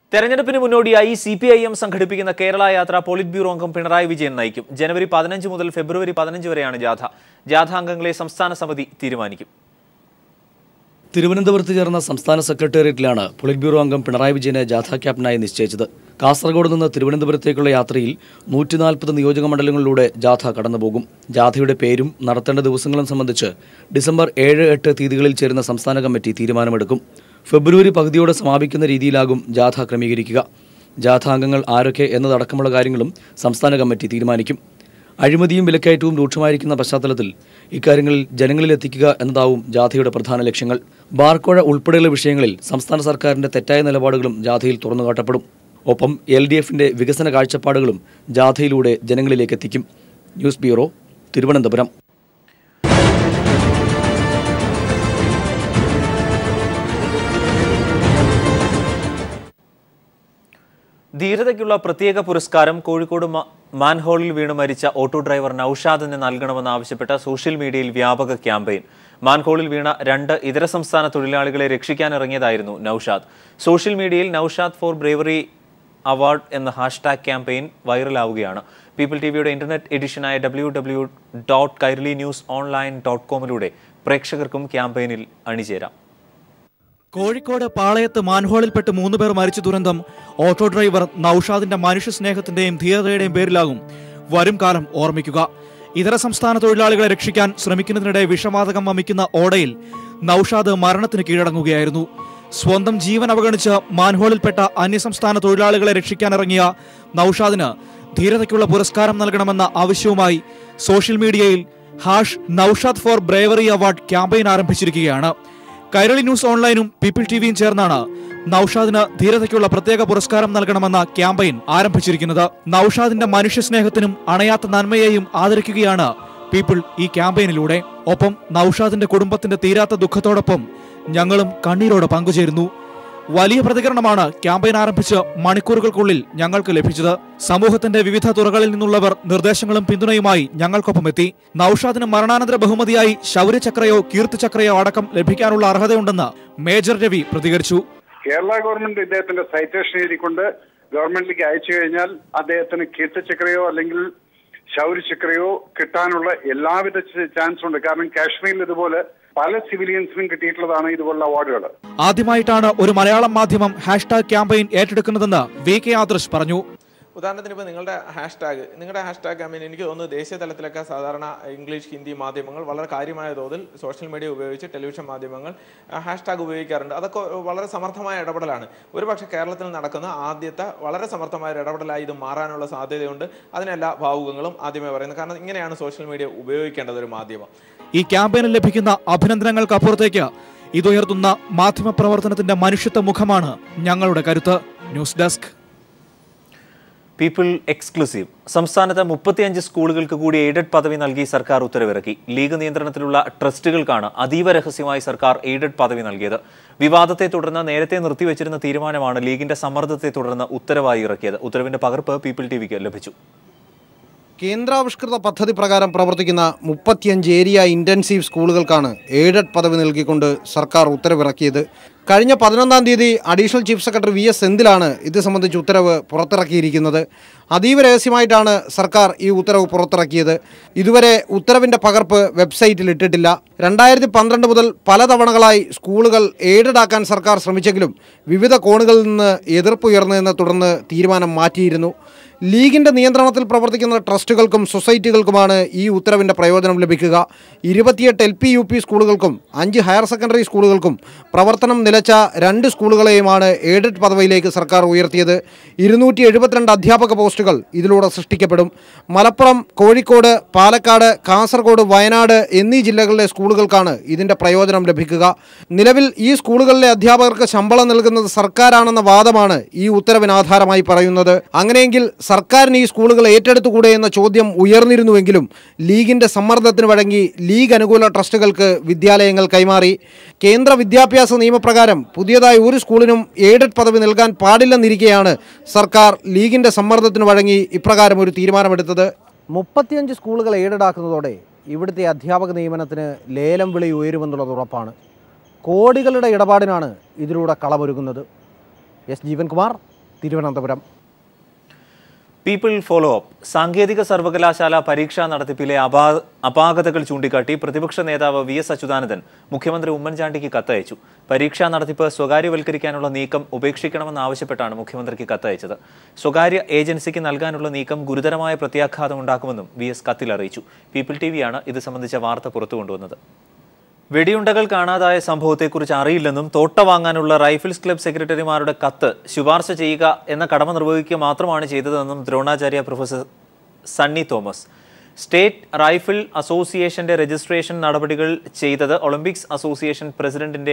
തെരഞ്ഞെടുപ്പിന് മുന്നോടിയായി C P I M സംഘടിപ്പിക്കുന്ന കേരള യാത്ര പോളിറ്റ് ബ്യൂറോ അംഗം പിണറായി വിജയൻ നയിക്കും ജനുവരി പതിനഞ്ച് മുതൽ ഫെബ്രുവരി പതിനഞ്ച് വരെയാണ് ജാഥ ജാഥ അംഗങ്ങളെ സംസ്ഥാന സമിതി തീരുമാനിക്കും തിരുവനന്തപുരത്ത് ചേർന്ന സംസ്ഥാന സെക്രട്ടേറിയറ്റിലാണ് പൊളിറ്റ് ബ്യൂറോ അംഗം പിണറായി വിജയനെ ജാഥാ ക്യാപ്റ്റനായി നിശ്ചയിച്ചത് കാസർഗോഡ് നിന്ന് തിരുവനന്തപുരത്തേക്കുള്ള യാത്രയിൽ നൂറ്റി നാൽപ്പത് നിയോജക മണ്ഡലങ്ങളിലൂടെ ജാഥ കടന്നുപോകും ജാഥയുടെ പേരും നടത്തേണ്ട ദിവസങ്ങളും സംബന്ധിച്ച് ഡിസംബർ ഏഴ് എട്ട് തീയതികളിൽ ചേരുന്ന സംസ്ഥാന കമ്മിറ്റി തീരുമാനമെടുക്കും ഫെബ്രുവരി പകുതിയോടെ സമാപിക്കുന്ന രീതിയിലാകും ജാഥ ക്രമീകരിക്കുക ജാഥ അംഗങ്ങൾ ആരൊക്കെ എന്നതടക്കമുള്ള കാര്യങ്ങളും സംസ്ഥാന കമ്മിറ്റി തീരുമാനിക്കും അഴിമതിയും വിലക്കയറ്റവും രൂക്ഷമായിരിക്കുന്ന പശ്ചാത്തലത്തിൽ ഇക്കാര്യങ്ങളിൽ ജനങ്ങളിൽ എത്തിക്കുക എന്നതാവും ജാഥയുടെ പ്രധാന ലക്ഷ്യങ്ങൾ ബാർക്കോഴ ഉൾപ്പെടെയുള്ള വിഷയങ്ങളിൽ സംസ്ഥാന സർക്കാരിന്റെ തെറ്റായ നിലപാടുകളും ജാഥയിൽ തുറന്നുകാട്ടപ്പെടും ഒപ്പം എൽ ഡി എഫിന്റെ വികസന കാഴ്ചപ്പാടുകളും ജാഥയിലൂടെ ജനങ്ങളിലേക്ക് എത്തിക്കും ന്യൂസ് ബ്യൂറോ തിരുവനന്തപുരം ധീരതയ്ക്കുള്ള പ്രത്യേക പുരസ്കാരം കോഴിക്കോട് മ- മാൻഹോളിൽ വീണ് മരിച്ച ഓട്ടോ ഡ്രൈവർ നൌഷാദിന് നൽകണമെന്നാവശ്യപ്പെട്ട സോഷ്യൽ മീഡിയയിൽ വ്യാപക ക്യാമ്പയിൻ മാൻഹോളിൽ വീണ രണ്ട് ഇതര സംസ്ഥാന തൊഴിലാളികളെ രക്ഷിക്കാനിറങ്ങിയതായിരുന്നു നൌഷാദ് സോഷ്യൽ മീഡിയയിൽ നൌഷാദ് ഫോർ ബ്രേവറി അവാർഡ് എന്ന ഹാഷ്ടാഗ് ക്യാമ്പയിൻ വൈറലാവുകയാണ് പീപ്പിൾ ടി വിയുടെ ഇന്റർനെറ്റ് എഡിഷനായ W W dot Kairali news online dot കോമിലൂടെ പ്രേക്ഷകർക്കും ക്യാമ്പയിനിൽ അണിചേരാം കോഴിക്കോട് പാളയത്ത് മാൻഹോളിൽപ്പെട്ട് മൂന്ന് പേർ മരിച്ച ദുരന്തം ഓട്ടോ ഡ്രൈവർ നൌഷാദിന്റെ മനുഷ്യ സ്നേഹത്തിന്റെയും ധീരതയുടെയും പേരിലാകും വരും കാലം ഓർമ്മിക്കുക ഇതര സംസ്ഥാന തൊഴിലാളികളെ രക്ഷിക്കാൻ ശ്രമിക്കുന്നതിനിടെ വിഷവാതകം വമിക്കുന്ന ഓടയിൽ നൌഷാദ് മരണത്തിന് കീഴടങ്ങുകയായിരുന്നു സ്വന്തം ജീവൻ അവഗണിച്ച് മാൻഹോളിൽപ്പെട്ട അന്യസംസ്ഥാന തൊഴിലാളികളെ രക്ഷിക്കാനിറങ്ങിയ നൌഷാദിന് ധീരതയ്ക്കുള്ള പുരസ്കാരം നൽകണമെന്ന ആവശ്യവുമായി സോഷ്യൽ മീഡിയയിൽ hash Naushad for bravery award campaign ആരംഭിച്ചിരിക്കുകയാണ് കൈരളി ന്യൂസ് ഓൺലൈനും പീപ്പിൾ ടിവിയും ചേർന്നാണ് നൌഷാദിന് ധീരതയ്ക്കുള്ള പ്രത്യേക പുരസ്കാരം നൽകണമെന്ന ക്യാമ്പയിൻ ആരംഭിച്ചിരിക്കുന്നത് നൌഷാദിന്റെ മനുഷ്യ സ്നേഹത്തിനും അണയാത്ത നന്മയെയും ആദരിക്കുകയാണ് പീപ്പിൾ ഈ ക്യാമ്പയിനിലൂടെ ഒപ്പം നൌഷാദിന്റെ കുടുംബത്തിന്റെ തീരാത്ത ദുഃഖത്തോടൊപ്പം ഞങ്ങളും കണ്ണീരോടെ പങ്കുചേരുന്നു വലിയ പ്രതികരണമാണ് ക്യാമ്പയിൻ ആരംഭിച്ച് മണിക്കൂറുകൾക്കുള്ളിൽ ഞങ്ങൾക്ക് ലഭിച്ചത് സമൂഹത്തിന്റെ വിവിധ തുറകളിൽ നിന്നുള്ളവർ നിർദ്ദേശങ്ങളും പിന്തുണയുമായി ഞങ്ങൾക്കൊപ്പം എത്തി നൌഷാദിന് മരണാനന്തര ബഹുമതിയായി ശൗര്യചക്രയോ കീർത്തിചക്രയോ അടക്കം ലഭിക്കാനുള്ള അർഹതയുണ്ടെന്ന് മേജർ രവി പ്രതികരിച്ചു കേരള ഗവൺമെന്റ് ഇദ്ദേഹത്തിന്റെ സൈറ്റേഷൻ എഴുതിക്കൊണ്ട് ഗവൺമെന്റിലേക്ക് അയച്ചു കഴിഞ്ഞാൽ അദ്ദേഹത്തിന് കീർത്തിചക്രയോ അല്ലെങ്കിൽ ശൗര്യചക്രയോ കിട്ടാനുള്ള എല്ലാവിധ ചാൻസും ഉണ്ട് കാരണം കാശ്മീരിൽ ഇതുപോലെ പല സിവിലിയൻസിനും കിട്ടിയിട്ടുള്ളതാണ് ഇതുപോലുള്ള അവാർഡുകൾ ആദ്യമായിട്ടാണ് ഒരു മലയാളം മാധ്യമം ഹാഷ്ടാഗ് ക്യാമ്പയിൻ ഏറ്റെടുക്കുന്നതെന്ന് വി കെ ആദർശ് പറഞ്ഞു ഉദാഹരണത്തിന് ഇപ്പോൾ നിങ്ങളുടെ ഹാഷ്ടാഗ് നിങ്ങളുടെ ഹാഷ്ടാഗ് ഐ മീൻ എനിക്ക് തോന്നുന്നു ദേശീയ തലത്തിലൊക്കെ സാധാരണ ഇംഗ്ലീഷ് ഹിന്ദി മാധ്യമങ്ങൾ വളരെ കാര്യമായ തോതിൽ സോഷ്യൽ മീഡിയ ഉപയോഗിച്ച് ടെലിവിഷൻ മാധ്യമങ്ങൾ ഹാഷ്ടാഗ് ഉപയോഗിക്കാറുണ്ട് അതൊക്കെ വളരെ സമർത്ഥമായ ഇടപെടലാണ് ഒരുപക്ഷെ കേരളത്തിൽ നടക്കുന്ന ആദ്യത്തെ വളരെ സമർത്ഥമായ ഒരു ഇടപെടലായി ഇത് മാറാനുള്ള സാധ്യതയുണ്ട് അതിനെല്ലാ ഭാവുകങ്ങളും ആദ്യമേ പറയുന്നത് കാരണം ഇങ്ങനെയാണ് സോഷ്യൽ മീഡിയ ഉപയോഗിക്കേണ്ടത് ഒരു മാധ്യമം ഈ ക്യാമ്പയിനിൽ ലഭിക്കുന്ന അഭിനന്ദനങ്ങൾക്കപ്പുറത്തേക്ക് ഇതുയർത്തുന്ന മാധ്യമപ്രവർത്തനത്തിന്റെ മനുഷ്യത്വ മുഖമാണ് ഞങ്ങളുടെ കരുത്ത് ന്യൂസ് ഡെസ്ക് പീപ്പിൾ എക്സ്ക്ലൂസീവ് സംസ്ഥാനത്ത് മുപ്പത്തിയഞ്ച് സ്കൂളുകൾക്ക് കൂടി എയ്ഡഡ് പദവി നൽകി സർക്കാർ ഉത്തരവിറക്കി ലീഗ് നിയന്ത്രണത്തിലുള്ള ട്രസ്റ്റുകൾക്കാണ് അതീവ രഹസ്യമായി സർക്കാർ എയ്ഡഡ് പദവി നൽകിയത് വിവാദത്തെ തുടർന്ന് നേരത്തെ നിർത്തിവെച്ചിരുന്ന തീരുമാനമാണ് ലീഗിന്റെ സമ്മർദ്ദത്തെ തുടർന്ന് ഉത്തരവായി ഇറക്കിയത് ഉത്തരവിന്റെ പകർപ്പ് പീപ്പിൾ ടിവിക്ക് ലഭിച്ചു കേന്ദ്രാവിഷ്കൃത പദ്ധതി പ്രകാരം പ്രവർത്തിക്കുന്ന മുപ്പത്തിയഞ്ച് ഏരിയ ഇൻറ്റൻസീവ് സ്കൂളുകൾക്കാണ് എയ്ഡഡ് പദവി നൽകിക്കൊണ്ട് സർക്കാർ ഉത്തരവിറക്കിയത് കഴിഞ്ഞ പതിനൊന്നാം തീയതി additional chief secretary V S സെന്തിലാണ് ഇത് സംബന്ധിച്ച് ഉത്തരവ് പുറത്തിറക്കിയിരിക്കുന്നത് അതീവ രഹസ്യമായിട്ടാണ് സർക്കാർ ഈ ഉത്തരവ് പുറത്തിറക്കിയത് ഇതുവരെ ഉത്തരവിൻ്റെ പകർപ്പ് വെബ്സൈറ്റിൽ ഇട്ടിട്ടില്ല രണ്ടായിരത്തി പന്ത്രണ്ട് മുതൽ പലതവണകളായി സ്കൂളുകൾ എയ്ഡഡ് ആക്കാൻ സർക്കാർ ശ്രമിച്ചെങ്കിലും വിവിധ കോണുകളിൽ നിന്ന് എതിർപ്പ് ഉയർന്നതിനെ തുടർന്ന് തീരുമാനം മാറ്റിയിരുന്നു ലീഗിന്റെ നിയന്ത്രണത്തിൽ പ്രവർത്തിക്കുന്ന ട്രസ്റ്റുകൾക്കും സൊസൈറ്റികൾക്കുമാണ് ഈ ഉത്തരവിന്റെ പ്രയോജനം ലഭിക്കുക ഇരുപത്തിയെട്ട് എൽ പി യു പി സ്കൂളുകൾക്കും അഞ്ച് ഹയർ സെക്കൻഡറി സ്കൂളുകൾക്കും പ്രവർത്തനം നിലച്ച രണ്ട് സ്കൂളുകളെയുമാണ് എയ്ഡഡ് പദവിയിലേക്ക് സർക്കാർ ഉയർത്തിയത് ഇരുന്നൂറ്റി എഴുപത്തിരണ്ട് അധ്യാപക പോസ്റ്റുകൾ ഇതിലൂടെ സൃഷ്ടിക്കപ്പെടും മലപ്പുറം കോഴിക്കോട് പാലക്കാട് കാസർഗോഡ് വയനാട് എന്നീ ജില്ലകളിലെ സ്കൂളുകൾക്കാണ് ഇതിന്റെ പ്രയോജനം ലഭിക്കുക നിലവിൽ ഈ സ്കൂളുകളിലെ അധ്യാപകർക്ക് ശമ്പളം നൽകുന്നത് സർക്കാരാണെന്ന വാദമാണ് ഈ ഉത്തരവിന് ആധാരമായി പറയുന്നത് അങ്ങനെയെങ്കിൽ സർക്കാരിന് ഈ സ്കൂളുകൾ ഏറ്റെടുത്തുകൂടെ എന്ന ചോദ്യം ഉയർന്നിരുന്നുവെങ്കിലും ലീഗിന്റെ സമ്മർദ്ദത്തിന് വഴങ്ങി ലീഗ് അനുകൂല ട്രസ്റ്റുകൾക്ക് വിദ്യാലയങ്ങൾ കൈമാറി കേന്ദ്ര വിദ്യാഭ്യാസ നിയമപ്രകാരം പുതിയതായി ഒരു സ്കൂളിനും എയ്ഡഡ് പദവി നൽകാൻ പാടില്ലെന്നിരിക്കെയാണ് സർക്കാർ ലീഗിന്റെ സമ്മർദ്ദത്തിന് വഴങ്ങി ഇപ്രകാരം ഒരു തീരുമാനമെടുത്തത് മുപ്പത്തിയഞ്ച് സ്കൂളുകൾ എയ്ഡഡ് ആക്കുന്നതോടെ ഇവിടുത്തെ അധ്യാപക നിയമനത്തിന് ലേലം വിളി ഉയരുമെന്നുള്ളത് ഉറപ്പാണ് കോടികളുടെ ഇടപാടിനാണ് ഇതിലൂടെ കളമൊരുങ്ങുന്നത് S Jeevankumar Thiruvananthapuram people follow up സാങ്കേതിക സർവകലാശാല പരീക്ഷാ നടത്തിപ്പിലെ അപാ അപാകതകൾ ചൂണ്ടിക്കാട്ടി പ്രതിപക്ഷ നേതാവ് വി എസ് അച്യുതാനന്ദൻ മുഖ്യമന്ത്രി ഉമ്മൻചാണ്ടിക്ക് കത്തയച്ചു പരീക്ഷാ നടത്തിപ്പ് സ്വകാര്യവൽക്കരിക്കാനുള്ള നീക്കം ഉപേക്ഷിക്കണമെന്നാവശ്യപ്പെട്ടാണ് മുഖ്യമന്ത്രിക്ക് കത്തയച്ചത് സ്വകാര്യ ഏജൻസിക്ക് നൽകാനുള്ള നീക്കം ഗുരുതരമായ പ്രത്യാഘാതം ഉണ്ടാക്കുമെന്നും വി എസ് കത്തിൽ അറിയിച്ചു പീപ്പിൾ ടി വിയാണ് ഇത് സംബന്ധിച്ച വാർത്ത പുറത്തുകൊണ്ടുവന്നത് വെടിയുണ്ടകൾ കാണാതായ സംഭവത്തെക്കുറിച്ച് അറിയില്ലെന്നും തോട്ട വാങ്ങാനുള്ള റൈഫിൾസ് ക്ലബ് സെക്രട്ടറിമാരുടെ കത്ത് ശുപാർശ ചെയ്യുക എന്ന കടമ നിർവഹിക്കുക മാത്രമാണ് ചെയ്തതെന്നും Dronacharya professor Sunny Thomas state rifle അസോസിയേഷന്റെ രജിസ്ട്രേഷൻ നടപടികൾ ചെയ്തത് ഒളിമ്പിക്സ് അസോസിയേഷൻ പ്രസിഡന്റിന്റെ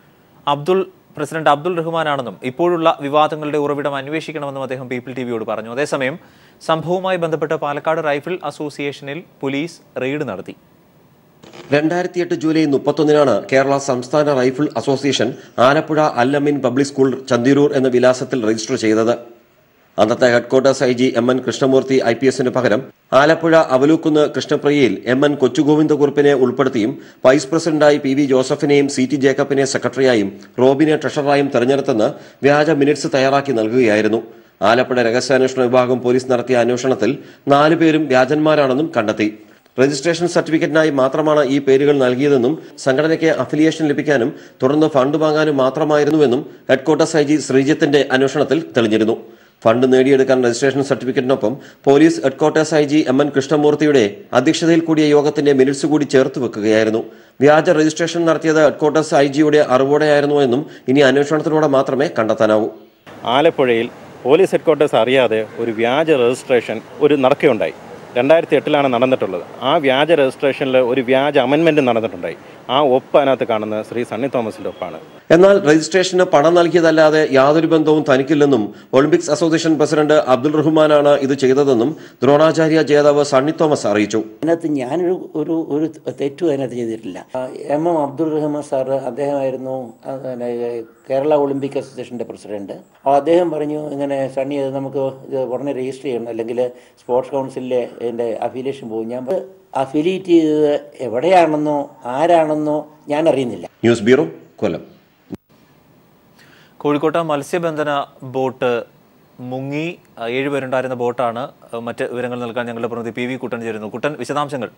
അബ്ദുൾ പ്രസിഡന്റ് അബ്ദുൾ റഹ്മാനാണെന്നും ഇപ്പോഴുള്ള വിവാദങ്ങളുടെ ഉറവിടം അന്വേഷിക്കണമെന്നും അദ്ദേഹം പീപ്പിൾ ടി വിയോട് പറഞ്ഞു അതേസമയം സംഭവവുമായി ബന്ധപ്പെട്ട് പാലക്കാട് റൈഫിൾ അസോസിയേഷനിൽ പോലീസ് റെയ്ഡ് നടത്തി രണ്ടായിരത്തി എട്ട് ജൂലൈ മുപ്പത്തൊന്നിനാണ് കേരള സംസ്ഥാന rifle association Alappuzha Al Ameen public school Chandiroor എന്ന വിലാസത്തിൽ രജിസ്റ്റർ ചെയ്തത് അന്നത്തെ headquarters I G M N Krishnamoorthy I P എസിന് പകരം ആലപ്പുഴ അവലൂക്കുന്ന് കൃഷ്ണപ്രിയയിൽ എം എൻ കൊച്ചുഗോവിന്ദകുറുപ്പിനെ ഉൾപ്പെടുത്തിയും വൈസ് പ്രസിഡന്റായി പി വി ജോസഫിനെയും സി ടി ജേക്കബിനെ സെക്രട്ടറിയായും റോബിനെ ട്രഷററായും തെരഞ്ഞെടുത്തെന്ന് വ്യാജ മിനിറ്റ്സ് തയ്യാറാക്കി നൽകുകയായിരുന്നു ആലപ്പുഴ രഹസ്യാന്വേഷണ വിഭാഗം പോലീസ് നടത്തിയ അന്വേഷണത്തിൽ നാലുപേരും വ്യാജന്മാരാണെന്നും കണ്ടെത്തി രജിസ്ട്രേഷൻ സർട്ടിഫിക്കറ്റിനായി മാത്രമാണ് ഈ പേരുകൾ നൽകിയതെന്നും സംഘടനയ്ക്ക് അഫിലിയേഷൻ ലഭിക്കാനും തുടർന്ന് ഫണ്ട് വാങ്ങാനും മാത്രമായിരുന്നുവെന്നും ഹെഡ്ക്വാർട്ടേഴ്സ് ഐ ജി ശ്രീജിത്തിന്റെ അന്വേഷണത്തിൽ തെളിഞ്ഞിരുന്നു ഫണ്ട് നേടിയെടുക്കാൻ രജിസ്ട്രേഷൻ സർട്ടിഫിക്കറ്റിനൊപ്പം police headquarters I G M N കൃഷ്ണമൂർത്തിയുടെ അധ്യക്ഷതയിൽ കൂടിയ യോഗത്തിന്റെ മിനിറ്റ്സ് കൂടി ചേർത്ത് വെക്കുകയായിരുന്നു വ്യാജ രജിസ്ട്രേഷൻ നടത്തിയത് ഹെഡ്ക്വാർട്ടേഴ്സ് ഐ ജിയുടെ അറിവോടെയായിരുന്നു എന്നും ഇനി അന്വേഷണത്തിലൂടെ മാത്രമേ കണ്ടെത്താനാവൂ ആലപ്പുഴയിൽ പോലീസ് ഹെഡ്ക്വാർട്ടേഴ്സ് അറിയാതെ ഒരു വ്യാജ രജിസ്ട്രേഷൻ ഒരു നടക്കുകയുണ്ടായി രണ്ടായിരത്തി എട്ടിലാണ് നടന്നിട്ടുള്ളത് ആ വ്യാജ രജിസ്ട്രേഷനിൽ ഒരു വ്യാജ അമെൻമെൻറ്റ് നടന്നിട്ടുണ്ടായി ആ ഒപ്പ് അതിനകത്ത് കാണുന്നത് ശ്രീ സണ്ണി തോമസിൻ്റെ ഒപ്പാണ് എന്നാൽ രജിസ്ട്രേഷന് പണം നൽകിയതല്ലാതെ യാതൊരു ബന്ധവും തനിക്കില്ലെന്നും ഒളിമ്പിക്സ് അസോസിയേഷൻ പ്രസിഡന്റ് അബ്ദുൾ റഹ്മാനാണ് ഇത് ചെയ്തതെന്നും ദ്രോണാചാര്യ ജേതാവ് സണ്ണി തോമസ് അറിയിച്ചു അതിനകത്ത് ഞാനൊരു ഒരു ഒരു തെറ്റും അതിനകത്ത് ചെയ്തിട്ടില്ല ആ, M M Abdul Rahman sir അദ്ദേഹമായിരുന്നു ആ, പിന്നെ, കേരള ഒളിമ്പിക് അസോസിയേഷൻ്റെ പ്രസിഡന്റ് അപ്പോൾ അദ്ദേഹം പറഞ്ഞു ഇങ്ങനെ സണ്ണി അത് നമുക്ക് ഇത് ഉടനെ രജിസ്റ്റർ ചെയ്യണം അല്ലെങ്കിൽ സ്പോർട്സ് കൗൺസിലിലെ എൻ്റെ അഫിലിയേഷൻ പോകും ഞാൻ അഫിലിയേറ്റ് ചെയ്തത് എവിടെയാണെന്നോ ആരാണെന്നോ ഞാൻ അറിയുന്നില്ല ന്യൂസ് ബ്യൂറോ കൊല്ലം കോഴിക്കോട്ട് മത്സ്യബന്ധന ബോട്ട് മുങ്ങി ആ, ഏഴുപേരുണ്ടായിരുന്ന ബോട്ടാണ് ആ, മറ്റ് വിവരങ്ങൾ നൽകാൻ ഞങ്ങളുടെ പ്രതിനിധി പി വി കുട്ടൻ ചേരുന്നു കുട്ടൻ വിശദാംശങ്ങൾ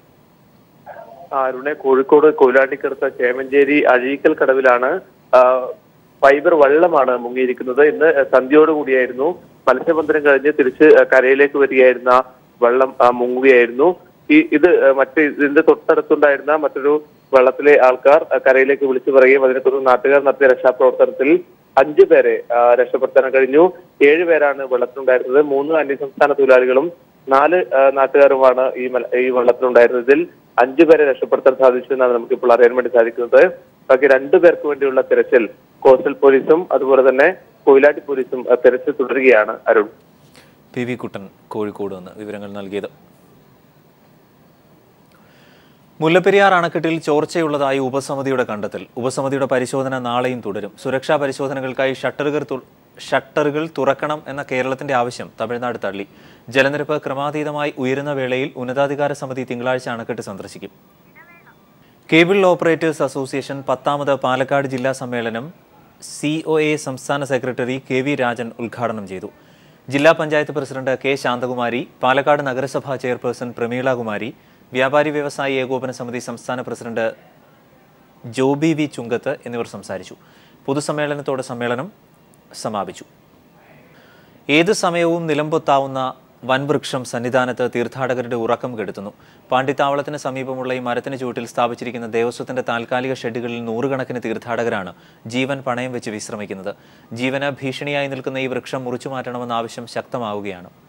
അരുണെ കോഴിക്കോട് കൊയിലാണ്ടിക്കടുത്ത ചേമഞ്ചേരി അഴീക്കൽ കടവിലാണ് ആ, ഫൈബർ വള്ളമാണ് മുങ്ങിയിരിക്കുന്നത് ഇന്ന് സന്ധ്യയോടുകൂടിയായിരുന്നു മത്സ്യബന്ധനം കഴിഞ്ഞ് തിരിച്ച് കരയിലേക്ക് വരികയായിരുന്ന വള്ളം ആ, മുങ്ങുകയായിരുന്നു ഈ ഇത് മറ്റ് ഇതിന്റെ തൊട്ടടുത്തുണ്ടായിരുന്ന മറ്റൊരു വള്ളത്തിലെ ആൾക്കാർ ആ, കരയിലേക്ക് വിളിച്ചു പറയുകയും അതിനെ തുടർന്ന് നാട്ടുകാർ നടത്തിയ രക്ഷാപ്രവർത്തനത്തിൽ അഞ്ചു പേരെ ആ, രക്ഷപ്പെടുത്താൻ കഴിഞ്ഞു ഏഴ് പേരാണ് വെള്ളത്തിലുണ്ടായിരുന്നത് മൂന്ന് അന്യസംസ്ഥാന തൊഴിലാളികളും നാല് ആ, നാട്ടുകാരുമാണ് ഈ മല- ഈ വെള്ളത്തിലുണ്ടായിരുന്നത് ഇതിൽ അഞ്ചു പേരെ രക്ഷപ്പെടുത്താൻ സാധിച്ചു എന്നാണ് നമുക്ക് ഇപ്പോൾ അറിയാൻ വേണ്ടി സാധിക്കുന്നത് ബാക്കി രണ്ടു പേർക്ക് വേണ്ടിയുള്ള തെരച്ചിൽ കോസ്റ്റൽ പോലീസും അതുപോലെ തന്നെ കൊയിലാട്ടി പോലീസും ആ, തെരച്ചിൽ തുടരുകയാണ് അരുൺ പി വി കുട്ടൻ കോഴിക്കോട് നിന്ന് വിവരങ്ങൾ നൽകിയത് മുല്ലപ്പെരിയാർ അണക്കെട്ടിൽ ചോർച്ചയുള്ളതായി ഉപസമിതിയുടെ കണ്ടെത്തൽ ഉപസമിതിയുടെ പരിശോധന നാളെയും തുടരും സുരക്ഷാ പരിശോധനകൾക്കായി ഷട്ടറുകൾ തു- ഷട്ടറുകൾ തുറക്കണം എന്ന കേരളത്തിന്റെ ആവശ്യം തമിഴ്നാട് തള്ളി ജലനിരപ്പ് ക്രമാതീതമായി ഉയരുന്ന വേളയിൽ ഉന്നതാധികാര സമിതി തിങ്കളാഴ്ച അണക്കെട്ട് സന്ദർശിക്കും കേബിൾ ഓപ്പറേറ്റേഴ്സ് അസോസിയേഷൻ പത്താമത് പാലക്കാട് ജില്ലാ സമ്മേളനം സി ഒ എ സംസ്ഥാന സെക്രട്ടറി കെ വി രാജൻ ഉദ്ഘാടനം ചെയ്തു ജില്ലാ പഞ്ചായത്ത് പ്രസിഡന്റ് കെ ശാന്തകുമാരി പാലക്കാട് നഗരസഭാ ചെയർപേഴ്സൺ പ്രമീള കുമാരി വ്യാപാരി വ്യവസായി ഏകോപന സമിതി സംസ്ഥാന പ്രസിഡന്റ് ജോബി വി ചുങ്കത്ത് എന്നിവർ സംസാരിച്ചു പൊതുസമ്മേളനത്തോടെ സമ്മേളനം സമാപിച്ചു ഏത് സമയവും നിലംപൊത്താവുന്ന വൻവൃക്ഷം സന്നിധാനത്ത് തീർത്ഥാടകരുടെ ഉറക്കം കെടുത്തുന്നു പാണ്ടിത്താവളത്തിന് സമീപമുള്ള ഈ മരത്തിന് ചുവട്ടിൽ സ്ഥാപിച്ചിരിക്കുന്ന ദേവസ്വത്തിന്റെ താൽക്കാലിക ഷെഡുകളിൽ നൂറുകണക്കിന് തീർത്ഥാടകരാണ് ജീവൻ പണയം വെച്ച് വിശ്രമിക്കുന്നത് ജീവന് ഭീഷണിയായി നിൽക്കുന്ന ഈ വൃക്ഷം മുറിച്ചു മാറ്റണമെന്ന ആവശ്യം ശക്തമാവുകയാണ്